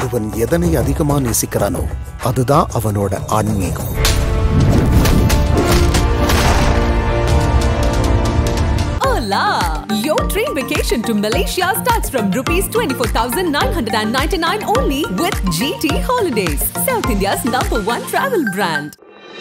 ஒருவன் எதனை அதிகமா நேசிக்கிறானோ அதுதான் அவனோட ஆன்மீகம் Hola! Your train vacation to Malaysia starts from rupees 24,999 only with GT Holidays, South India's number one travel brand.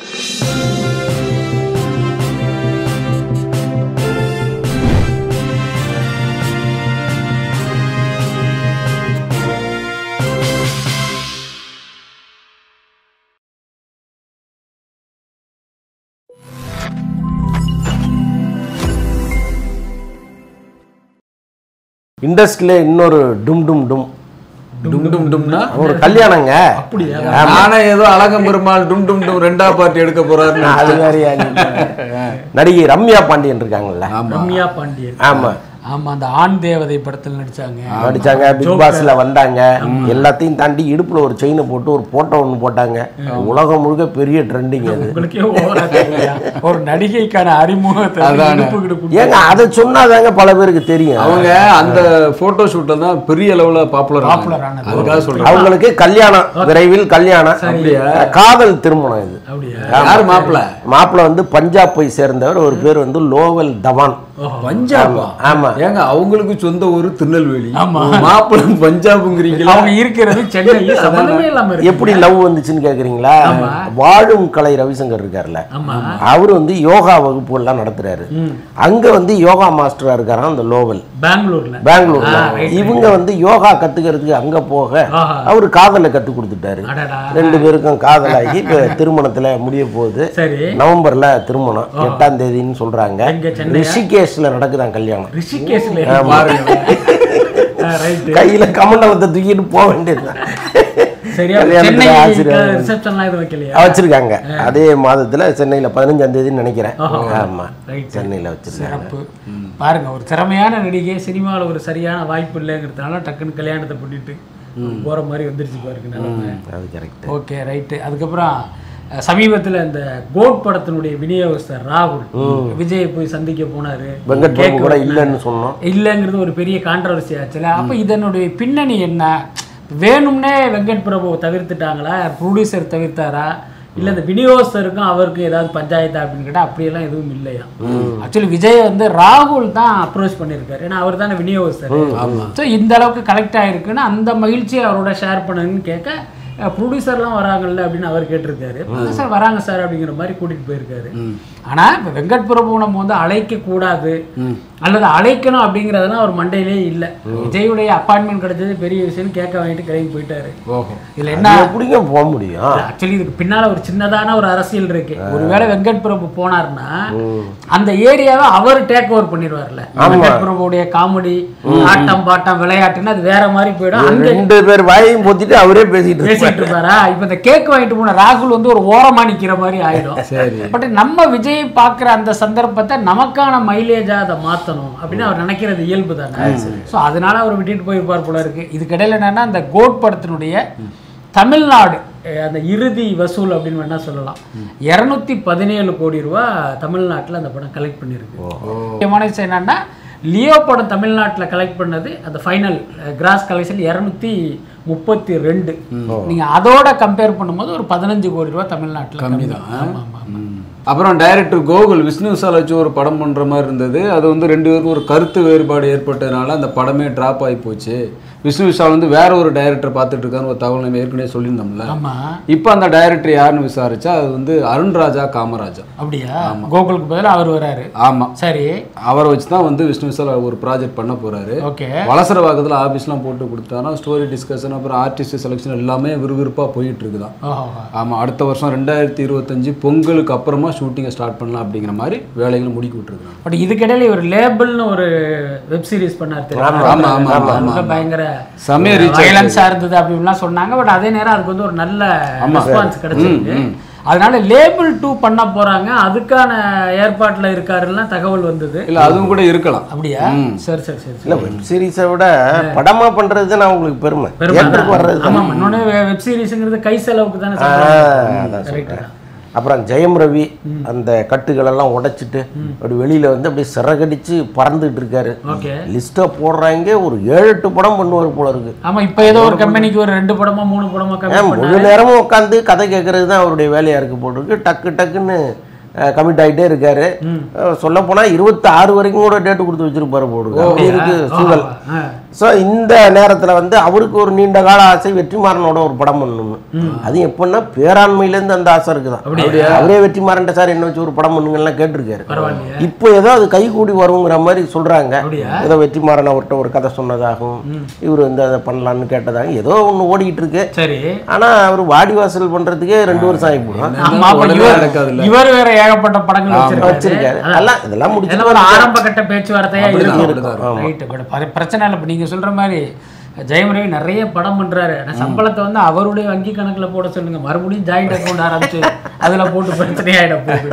இண்டஸ்ட்ரியில இன்னொரு டும் டும் டும் டும் டும் டும்னா ஒரு கல்யாணங்க அப்படியா நானே ஏதோ அழகம் பெருமாள் டும் டும் டும் ரெண்டா பார்ட்டி எடுக்க போறாருன்னு அது மாதிரியா நீங்க? நடிகை ரம்யா பாண்டியன் இருக்காங்கல்ல ஆமா ரம்யா பாண்டியன் ஆமா ஆமா அந்த ஆண் தேவதை படத்தில் நடிச்சாங்க நடிச்சாங்க பிக் பாஸ்ல வந்தாங்க எல்லாத்தையும் தாண்டி இடுப்புல ஒரு செயினை போட்டு ஒரு போட்டோ ஒன்று போட்டாங்க உலகம் முழுக்க பெரிய ட்ரெண்டிங் அது உங்களுக்கே ஓவரா தெரியலையா? ஒரு நடிகைக்கான அறிமுகத்தை அதானே. இடுப்பு கிடுப்பு ஏங்க அதை சொன்னாதாங்க பல பேருக்கு தெரியும் அவங்க அந்த போட்டோ ஷூட்ல தான் பெரிய லெவல்ல பாப்புலர் Popular ஆனது. அதுக்காக சொல்றேன் அவங்களுக்கு கல்யாணம் விரைவில் கல்யாணம் அப்படியா? காதல் திருமணம் இது அப்படியா யாரு மாப்பிள மாப்பிள்ள வந்து பஞ்சாபை சேர்ந்தவர் ஒரு பேர் வந்து லோவல் தவான் பஞ்சாபா ஆமா. ஏங்க அவங்களுக்கு சொந்த ஊரு திருநெல்வேலி ஆமா. மாப்பிள பஞ்சாப்ங்கிறீங்களா அவங்க இருக்கிறது சென்னை சம்பந்தமே இல்லாம இருக்கு எப்படி லவ் வந்துச்சுன்னு கேக்குறீங்களா வாழும் கலை ரவிசங்கர் இருக்கார்ல ஆமா அவர் வந்து யோகா வகுப்பு எல்லாம் நடத்துறாரு அங்க வந்து யோகா மாஸ்டரா இருக்காராம் அந்த லோவல் பெங்களூர்ல பெங்களூர்ல ஆ, right, இவங்க வந்து யோகா கத்துக்கிறதுக்கு அங்க போக ஆஹா. அவரு காதலை கத்து கொடுத்துட்டாரு அடடா ரெண்டு பேருக்கும் காதலாகி இப்ப திருமணத்துல முடிய போகுது சரி நவம்பர்ல திருமணம் எட்டாம் தேதின்னு சொல்றாங்க எங்க சென்னையா? ரிஷிகேஷ்ல நடக்குதான் கல்யாணம் ரிஷிகேஷ்ல ஆமா. ரைட் கையில கமண்டலத்தை தூக்கிட்டு போக வேண்டியதுதான் சரியா கல்யாணத்துல சென்னை ஆசீர்வாதம். ரிசப்ஷன்லாம் எதுவும் வைக்கலையா வச்சிருக்காங்க அதே மாதத்துல சென்னையில பதினஞ்சாம் தேதின்னு நினைக்கிறேன் ஆமா Right. சென்னையில வச்சிருக்காங்க சிறப்பு பாருங்க ஒரு திறமையான நடிகை சினிமாவில் ஒரு சரியான வாய்ப்பு இல்லைங்கிறதுனால டக்குன்னு கல்யாணத்தை பண்ணிட்டு போற மாதிரி வந்துருச்சு பாருங்க நிலைமை அது கரெக்ட் ஓகே ரைட்டு அதுக்கப்புறம் அஹ், சமீபத்துல இந்த கோட் படத்தினுடைய விநியோகஸ்தர் ராகுல் விஜய் போய் சந்திக்க போனாரு வெங்கட் பிரபு கேக் கூட வெட்டினாரு. இல்லைன்னு சொன்னோம் இல்லைங்கிறது ஒரு பெரிய கான்ட்ரவர்சி ஆச்சுல அப்போ இதனுடைய பின்னணி என்ன வேணும்னே வெங்கட் பிரபு தவிர்த்துட்டாங்களா ப்ரொடியூசர் தவிர்த்தாரா இல்ல இந்த விநியோகஸ்தருக்கும் அவருக்கும் ஏதாவது பஞ்சாயத்தா அப்படின்னு கேட்டா அப்படியெல்லாம் எதுவும் இல்லையா ஆக்சுவலி விஜய் வந்து ராகுல் தான் அப்ரோச் பண்ணியிருக்காரு ஏன்னா அவர் தானே விநியோகஸ்தர் ஸோ இந்த அளவுக்கு கலெக்ட் ஆயிருக்குன்னு அந்த மகிழ்ச்சியை அவரோட ஷேர் பண்ணுங்கன்னு கேட்க ப்ரொடியூசர்லாம் வராங்கல்ல அப்படின்னு அவர் கேட்டிருக்காரு சார் வராங்க சார் அப்படிங்கிற மாதிரி கூட்டிட்டு போயிருக்காரு ஆனா இப்போ வெங்கட் பிரபு நம்ம வந்து அழைக்க கூடாது அல்லது அழைக்கணும் அப்படிங்கிறதெல்லாம் அவர் மண்டையிலே இல்லை விஜயுடைய அப்பாயின்மெண்ட் கிடைச்சது பெரிய விஷயம்னு கேட்க வாங்கிட்டு கிளம்பி போயிட்டாரு ஓஹோ இதுல என்ன அது எப்படிங்க போக முடியும் ஆக்சுவலி இதுக்கு பின்னால ஒரு சின்னதான ஒரு அரசியல் இருக்கு ஒருவேளை வெங்கட் பிரபு போனார்னா அந்த ஏரியாவை அவர் டேக் ஓவர் பண்ணிடுவார்ல வெங்கட் பிரபுடைய காமெடி ஆட்டம் பாட்டம் விளையாட்டுன்னு அது வேற மாதிரி போயிடும் அங்க ரெண்டு பேர் வாயையும் பொத்திட்டு அவரே பேசிட்டு இருப்பாரு. பேசிட்டு இருப்பாரா இப்ப இந்த கேக் வாங்கிட்டு போன ராகுல் வந்து ஒரு ஓரமா நிக்கிற மாதிரி ஆயிடும் சரி. பட் நம்ம விஜய் பாக்குற அந்த சந்தர்ப்பத்தை நமக்கான மைலேஜா அதை மாத்தணும் அப்படின்னு அவர் நினைக்கிறது இயல்பு தானே ஸோ அதனால அவர் விட்டுட்டு போயிருப்பார் போல இருக்கு இதுக்கிடையில என்னன்னா அந்த கோட் படத்தினுடைய தமிழ்நாடு அஹ், அந்த இறுதி வசூல் அப்படின்னு வேணா சொல்லலாம் இரநூத்தி பதினேழு கோடி ரூபா தமிழ்நாட்டுல அந்த படம் கலெக்ட் பண்ணியிருக்கு முக்கியமான விஷயம் என்னன்னா லியோ படம் தமிழ்நாட்டுல கலெக்ட் பண்ணது அந்த ஃபைனல் கிராஸ் கலெக்ஷன் இரநூத்தி முப்பத்தி ரெண்டு நீங்க அதோட கம்பேர் பண்ணும்போது ஒரு பதினஞ்சு கோடி ரூபா தமிழ்நாட்டுல கம்மி தான் ஆமா ஆமா ஆமா அப்புறம் டைரக்டர் கோகுல் விஷ்ணு விசால் வச்சு ஒரு படம் பண்ற மாதிரி இருந்தது அது வந்து ரெண்டு பேருக்கும் ஒரு கருத்து வேறுபாடு ஏற்பட்டதுனால அந்த படமே டிராப் ஆகி போச்சு விஷ்ணு விஷால் வந்து வேற ஒரு டைரக்டர் பார்த்துட்டு இருக்கான்னு ஒரு தகவல் நம்ம ஏற்கனவே சொல்லியிருந்தோம்ல ஆமா இப்போ அந்த டைரக்டர் யாருன்னு விசாரிச்சா அது வந்து அருண்ராஜா காமராஜா அப்படியா கோகுலுக்கு பதிலா அவர் வராரு ஆமா சரி அவரை வச்சு தான் வந்து விஷ்ணு விஷால் ஒரு ப்ராஜெக்ட் பண்ண போறாரு ஓகே வலசர பாக்கத்தில் ஆஃபீஸ்லாம் போட்டு கொடுத்தானா ஸ்டோரி டிஸ்கஷன் அப்புறம் ஆர்டிஸ்ட் செலெக்ஷன் எல்லாமே விறுவிறுப்பாக போயிட்டு இருக்குதான் ஓஹோ ஆமாம் அடுத்த வருஷம் ரெண்டாயிரத்தி இருபத்தஞ்சு பொங்கலுக்கு அப்புறமா ஷூட்டிங்கை ஸ்டார்ட் பண்ணலாம் அப்படிங்கிற மாதிரி வேலைகளை முடுக்கி விட்டுருக்காங்க பட் இதுக்கிடையில ஒரு லேபிள்னு ஒரு வெப் சீரிஸ் பண்ணார் தெரியுமா? ஆமா, ஆமா, ஆமா, ரொம்ப ஆமா. பயங்கர செமையா reach ஆச்சு. வயலன்ஸா இருந்தது அப்படின்லாம் சொன்னாங்க பட் அதே நேரம் அதுக்கு வந்து ஒரு நல்ல ரெஸ்பான்ஸ் கிடைச்சிருக்கு ம், ம். அதனால லேபிள் டூ பண்ண போறாங்க அதுக்கான ஏற்பாட்டுல இருக்காருலாம் தகவல் வந்தது இல்லை அதுவும் கூட இருக்கலாம் அப்படியா சரி சரி சரி இல்ல வெப் சீரிஸை விட படமா பண்றது நான் உங்களுக்கு பெருமை பெருமை தியேட்டருக்கு வர்றது ஆமா இன்னொன்னு வெப் சீரிஸ்ங்கிறது கை செலவுக்கு தானே அதான் ரைட் அப்புறம் ஜெயம் ரவி அந்த கட்டுகளெல்லாம் உடைச்சிட்டு அப்படி வெளியில வந்து அப்படியே சிறகடிச்சு பறந்துட்டு இருக்காரு ஓகே லிஸ்ட்டை போடுறாங்க ஒரு ஏழு எட்டு படம் பண்ணுவார் போல இருக்கு ஆமா இப்ப ஏதோ ஒரு கம்பெனிக்கு ஒரு ரெண்டு படமா மூணு படமா ஏன் கம்மி முழு நேரமும் உட்காந்து கதை கேட்கறது தான் அவருடைய வேலையா இருக்கு போட்டிருக்கு டக்கு டக்குன்னு கமிட் ஆகிட்டே இருக்காரு சொல்ல போனா இருபத்தி ஆறு வரைக்கும் கூட டேட் கொடுத்து வச்சிருப்பாரு போடுங்க அப்படி இருக்கு சூழல் ஸோ இந்த நேரத்துல வந்து அவருக்கு ஒரு நீண்ட கால ஆசை வெற்றிமாறனோட ஒரு படம் பண்ணணும்னு அது எப்படின்னா பேராண்மையிலேருந்து அந்த ஆசை இருக்குதான் அவரே வெற்றிமாறன் சார் என்ன வச்சு ஒரு படம் பண்ணுங்கலாம் கேட்டிருக்காரு பரவாயில்லையே இப்போ ஏதோ அது கை கூடி வருங்கிற மாதிரி சொல்றாங்க அப்படியா? ஏதோ வெற்றிமாறன் அவர்கிட்ட ஒரு கதை சொன்னதாகவும் இவர் வந்து அதை பண்ணலான்னு கேட்டதாகவும் ஏதோ ஒன்று ஓடிக்கிட்டு இருக்கு சரி ஆனா அவர் வாடி வாசல் பண்றதுக்கே ரெண்டு வருஷம் ஆகி போடும் ஆமா அப்ப உடனே இவர் நடக்காதுல்ல. இவர் வேற ஏகப்பட்ட படங்கள் வச்சிருக்காரு வச்சிருக்காரு அதான். எல்லாம் இதெல்லாம் முடிச்சு இதெல்லாம் ஒரு ஆரம்ப கட்ட பேச்சுவார்த்தையா அப்படிதான், இருக்கும் அப்படிதான் ரைட்டு பட் பர- பிரச்சனை இல்லை இப்போ நீங்க சொல்ற மாதிரி ஜெயம் ரவி நிறைய படம் பண்றாரு ஆனா சம்பளத்தை வந்து அவருடைய வங்கி கணக்குல போட சொல்லுங்க மறுபடியும் ஜாயிண்ட் அக்கௌண்ட் ஆரம்பிச்சு அதுல போட்டு பிரச்சனையாயிட போகுது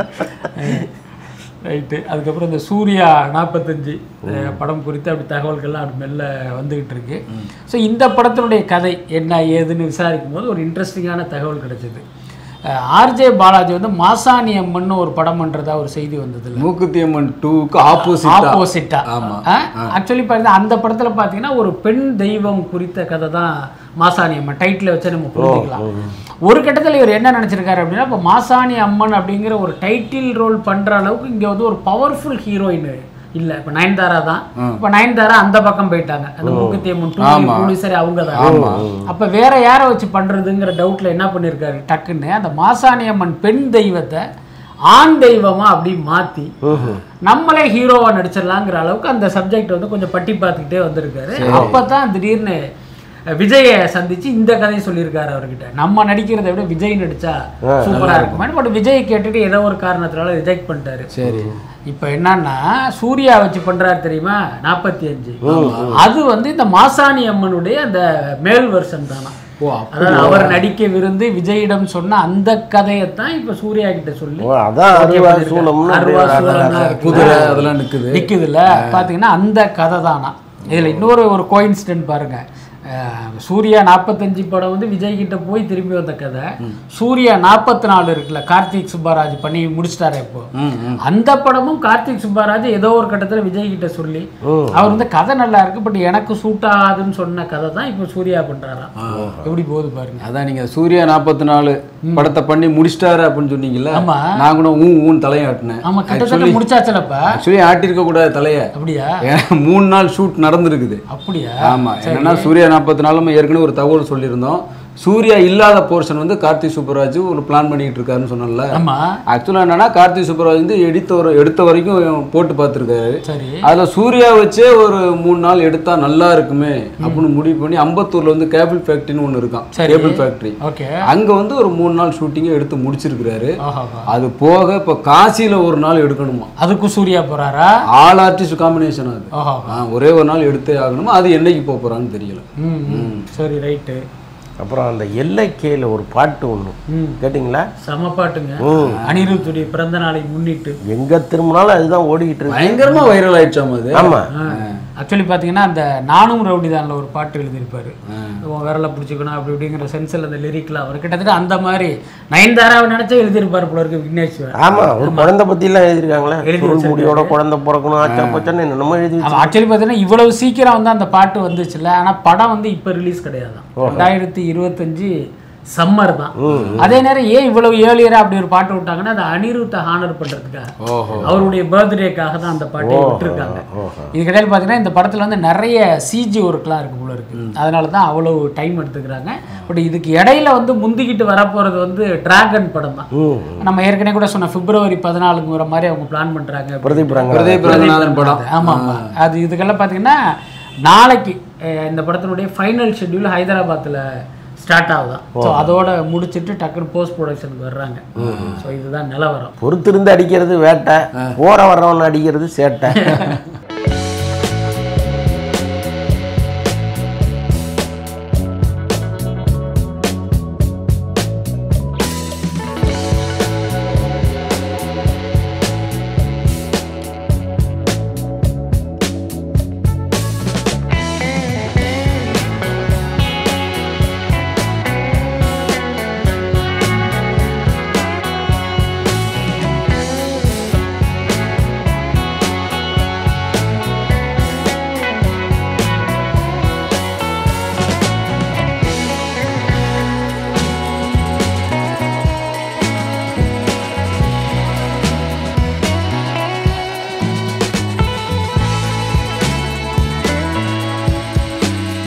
ரைட்டு அதுக்கப்புறம் இந்த சூர்யா நாற்பத்தஞ்சு படம் குறித்து அப்படி தகவல்கள்லாம் அப்படி மெல்ல வந்துகிட்டு இருக்கு ஸோ இந்த படத்தினுடைய கதை என்ன ஏதுன்னு விசாரிக்கும் போது ஒரு இன்ட்ரெஸ்டிங்கான தகவல் கிடைச்சது ஆர்ஜே பாலாஜி வந்து மாசாணி அம்மன் ஒரு படம் பண்றதா ஒரு செய்தி வந்தது மூக்குத்தி அம்மன் டூக்கு ஆப்போசிட் ஆப்போசிட்டா ஆமா. ஆக்சுவலி பாத்தீங்கன்னா அந்த படத்துல பாத்தீங்கன்னா ஒரு பெண் தெய்வம் குறித்த கதை தான் மாசாணி அம்மன் டைட்டில் வச்சு நம்ம புரிஞ்சுக்கலாம் ஒரு கட்டத்துல இவர் என்ன நினைச்சிருக்காரு அப்படின்னா இப்போ மாசாணி அம்மன் அப்படிங்கிற ஒரு டைட்டில் ரோல் பண்ற அளவுக்கு இங்க வந்து ஒரு பவர்ஃபுல் ஹீரோயின் இல்ல இப்ப நயன்தாரா தான் இப்ப நயன்தாரா அந்த பக்கம் போயிட்டாங்க அந்த மூக்குத்தி அம்மன் டூ ஆமா. ப்ரொடியூசர் அவங்க தான் அப்ப வேற யாரை வச்சு பண்றதுங்கிற டவுட்ல என்ன பண்ணிருக்காரு டக்குன்னு அந்த மாசாணி அம்மன் பெண் தெய்வத்தை ஆண் தெய்வமா அப்படி மாத்தி நம்மளே ஹீரோவா நடிச்சிடலாங்கிற அளவுக்கு அந்த சப்ஜெக்ட் வந்து கொஞ்சம் பட்டி பார்த்துக்கிட்டே வந்திருக்காரு அப்பதான் திடீர்னு விஜயை சந்திச்சு இந்த கதையை சொல்லியிருக்காரு அவர்கிட்ட நம்ம நடிக்கிறதை விட விஜய் நடிச்சா சூப்பரா இருக்குமே பட் விஜய் கேட்டுட்டு ஏதோ ஒரு காரணத்தினால ரிஜெக்ட் பண்ணிட்டாரு சரி இப்போ என்னன்னா சூர்யா வச்சு பண்றாரு தெரியுமா நாற்பத்தி அஞ்சு அது வந்து இந்த மாசாணி அம்மனுடைய அந்த மேல் வெர்ஷன் தானா ஓ அதாவது அவர் நடிக்க விருந்து விஜயிடம் சொன்ன அந்த கதையைத்தான் இப்ப சூர்யா கிட்ட சொல்லி ஓ, அதான் அருவா சூலம்னு அருவா அப்படியே சூலம்லாம் இருக்கு. குதிரை அதெல்லாம் நிக்குது நிக்குதுல்ல பாத்தீங்கன்னா அந்த கதை தானா இதுல இன்னொரு ஒரு கோயின்சிடென்ட் பாருங்க அஹ், சூர்யா நாற்பத்தஞ்சு படம் வந்து விஜய் கிட்ட போய் திரும்பி வந்த கதை சூர்யா நாற்பத்தி நாலு இருக்குல்ல கார்த்திக் சுப்பராஜ் பண்ணி முடிச்சிட்டாரு இப்போ அந்த படமும் கார்த்திக் சுப்பராஜ் ஏதோ ஒரு கட்டத்துல விஜய் கிட்ட சொல்லி அவர் வந்து கதை நல்லா இருக்கு பட் எனக்கு சூட் ஆகாதுன்னு சொன்ன கதை தான் இப்போ சூர்யா பண்றாராம் எப்படி போகுது பாருங்க அதான் நீங்க சூர்யா நாற்பத்தி நாலு படத்தை பண்ணி முடிச்சிட்டாரு அப்படின்னு சொன்னீங்கல்ல ஆமா. நான் கூட ஊ ஊன் தலையாட்டினேன் ஆமா கிட்டத்தட்ட முடிச்சாச்சலப்ப ஆக்சுவலி ஆட்டிருக்க கூடாது தலைய அப்படியா ஏன்னா மூணு நாள் ஷூட் நடந்திருக்குது அப்படியா ஆமா என்னன்னா சூர்யா நாற்பத்தி நாலு நம்ம ஏற்கனவே ஒரு தகவல் சொல்லியிருந்தோம் சூர்யா இல்லாத போர்ஷன் வந்து கார்த்திக் சுப்பராஜ் ஒரு பிளான் பண்ணிட்டு இருக்காருன்னு சொன்னல ஆமா ஆக்சுவலா என்னன்னா கார்த்திக் சுப்பராஜ் வந்து எடுத்த ஒரு எடுத்த வரைக்கும் போட்டு பார்த்துருக்காரு சரி அதுல சூர்யா வச்சே ஒரு மூணு நாள் எடுத்தா நல்லா இருக்குமே அப்படின்னு முடிவு பண்ணி அம்பத்தூர்ல வந்து கேபிள் ஃபேக்டரின்னு ஒன்று இருக்கான் சரி. கேபிள் ஃபேக்டரி ஓகே அங்க வந்து ஒரு மூணு நாள் ஷூட்டிங்கை எடுத்து முடிச்சிருக்கிறாரு ஆஹா அது போக இப்ப காசியில ஒரு நாள் எடுக்கணுமா அதுக்கும் சூர்யா போறாரா ஆல் ஆர்டிஸ்ட் காம்பினேஷன் அது ஓஹோ ஆ, ஒரே ஒரு நாள் எடுத்தே ஆகணுமா அது என்னைக்கு போக போறான்னு தெரியல ம் ம். சரி ரைட்டு அப்புறம் அந்த எல்லைக்கேல ஒரு பாட்டு ஒண்ணு ம் கேட்டிங்களா செம பாட்டுங்க அனிருத்துடைய பிறந்த நாளை முன்னிட்டு எங்க திரும்பினாலும் அதுதான் ஓடிக்கிட்டு இருக்கு பயங்கரமா வைரல் ஆயிடுச்சாமா அது ஆமா ஆக்சுவலி பார்த்தீங்கன்னா அந்த நானும் ரவுடிதான்ல ஒரு பாட்டு எழுதியிருப்பாரு உன் விரலை பிடிச்சிக்கணும் அப்படி இப்படிங்கிற சென்ஸில் அந்த லிரிக்ல அவர் கிட்டத்தட்ட அந்த மாதிரி நயன்தாராவை நினைச்சே எழுதியிருப்பாரு போல இருக்கு விக்னேஸ்வர் ஆமா ஒரு குழந்தை பத்தி எல்லாம் எழுதிருக்காங்களே சுருள் முடியோட குழந்தை பிறக்கணும் ஆச்சா பச்சான்னு என்னென்னமோ எழுதி அவன் ஆக்சுவலி பார்த்தீங்கன்னா இவ்வளவு சீக்கிரம் வந்து அந்த பாட்டு வந்துச்சுல்ல ஆனா படம் வந்து இப்போ ரிலீஸ் கிடையாது ரெண்டாயிரத்தி இருபத்தஞ்சு சம்மர் தான் அதே நேரம் ஏன் இவ்வளவு ஏழியரா அப்படி ஒரு பாட்டு விட்டாங்கன்னா அது அனிருத்தை ஹானர் பண்றதுக்காக ஓஹோ அவருடைய பர்த்டேக்காக தான் அந்த பாட்டை விட்டுருக்காங்க இதுக்கிடையில் பார்த்தீங்கன்னா இந்த படத்துல வந்து நிறைய சிஜி ஒர்க்லாம் இருக்கு போல இருக்கு அதனால தான் அவ்வளவு டைம் எடுத்துக்கிறாங்க பட் இதுக்கு இடையில வந்து முந்திக்கிட்டு வரப்போறது வந்து டிராகன் படம் தான் நம்ம ஏற்கனவே கூட சொன்ன பிப்ரவரி பதினாலுங்கிற மாதிரி அவங்க பிளான் பண்றாங்க பிரதீப் ரங்கா பிரதீப் ரங்கநாதன் படம் ஆமா ஆமா அது இதுக்கெல்லாம் பார்த்தீங்கன்னா நாளைக்கு அஹ், இந்த படத்தினுடைய ஃபைனல் ஷெட்யூல் ஹைதராபாத்தில் ஸ்டார்ட் ஆகுதான் ஸோ அதோட முடிச்சிட்டு டக்குன்னு போஸ்ட் ப்ரொடக்ஷனுக்கு வர்றாங்க ஸோ இதுதான் நிலவரம் பொறுத்திருந்து அடிக்கிறது வேட்டை போற வர்றவன் அடிக்கிறது சேட்டை